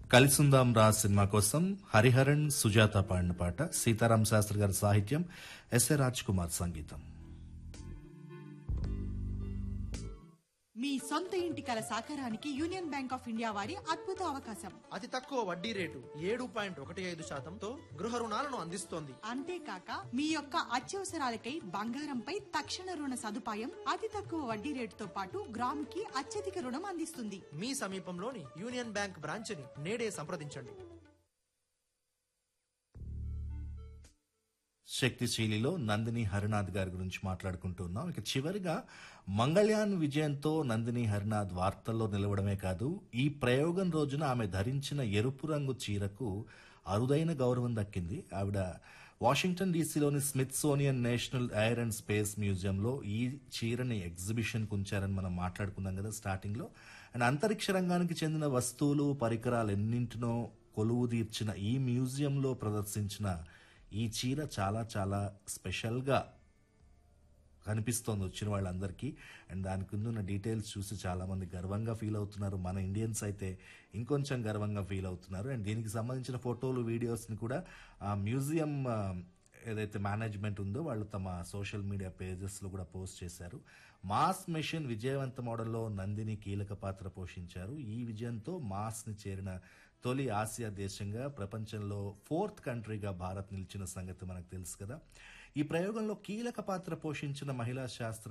కలిసుందాం రా సినిమా కోసం హరిహరన్ సుజాత పాడిన పాట సీతారాం శాస్త్రి గారి సాహిత్యం ఎస్ఏ రాజ్ కుమార్ సంగీతం మీ సొంత ఇంటి కల సాకారానికి యూనియన్ బ్యాంక్ ఆఫ్ ఇండియా వారి అద్భుత అవకాశం అతి తక్కువ వడ్డీ రేటు ఏడు పాయింట్ ఒకటి ఐదు శాతంతో గృహ రుణాలను అందిస్తోంది అంతేకాక మీ యొక్క అత్యవసరాలకై బంగారంపై తక్షణ రుణ సదుపాయం అతి తక్కువ వడ్డీ రేటుతో పాటు గ్రాముకి అత్యధిక రుణం అందిస్తుంది మీ సమీపంలోని యూనియన్ బ్యాంక్ బ్రాంచ్ని నేడే సంప్రదించండి శక్తిశీలిలో నందిని హరినాథ్ గారి గురించి మాట్లాడుకుంటున్నాం ఇక చివరిగా మంగళయాన్ విజయంతో నందిని హరినాథ్ వార్తల్లో నిలవడమే కాదు ఈ ప్రయోగం రోజున ఆమె ధరించిన ఎరుపు రంగు చీరకు అరుదైన గౌరవం దక్కింది ఆవిడ వాషింగ్టన్ డీసీలోని Smithsonian National Air and Space మ్యూజియంలో ఈ చీరని ఎగ్జిబిషన్ ఉంచారని మనం మాట్లాడుకున్నాం కదా స్టార్టింగ్ లో అండ్ అంతరిక్ష రంగానికి చెందిన వస్తువులు పరికరాలు ఎన్నింటినో కొలువు తీర్చిన ఈ మ్యూజియంలో ప్రదర్శించిన ఈ చీర చాలా చాలా స్పెషల్గా కనిపిస్తోంది వచ్చిన వాళ్ళందరికీ అండ్ దాని కింద ఉన్న డీటెయిల్స్ చూసి చాలా మంది గర్వంగా ఫీల్ అవుతున్నారు మన ఇండియన్స్ అయితే ఇంకొంచెం గర్వంగా ఫీల్ అవుతున్నారు అండ్ దీనికి సంబంధించిన ఫోటోలు వీడియోస్ని కూడా ఆ మ్యూజియం ఆ, ఏదైతే మేనేజ్మెంట్ ఉందో వాళ్ళు తమ సోషల్ మీడియా పేజెస్లో కూడా పోస్ట్ చేశారు మాస్ మిషన్ విజయవంత మోడల్లో నందిని కీలక పాత్ర పోషించారు ఈ విజయంతో మాస్ని చేరిన తొలి ఆసియా దేశంగా ప్రపంచంలో ఫోర్త్ కంట్రీగా భారత్ నిలిచిన సంగతి మనకు తెలుసు కదా ఈ ప్రయోగంలో కీలక పాత్ర పోషించిన మహిళా శాస్త్ర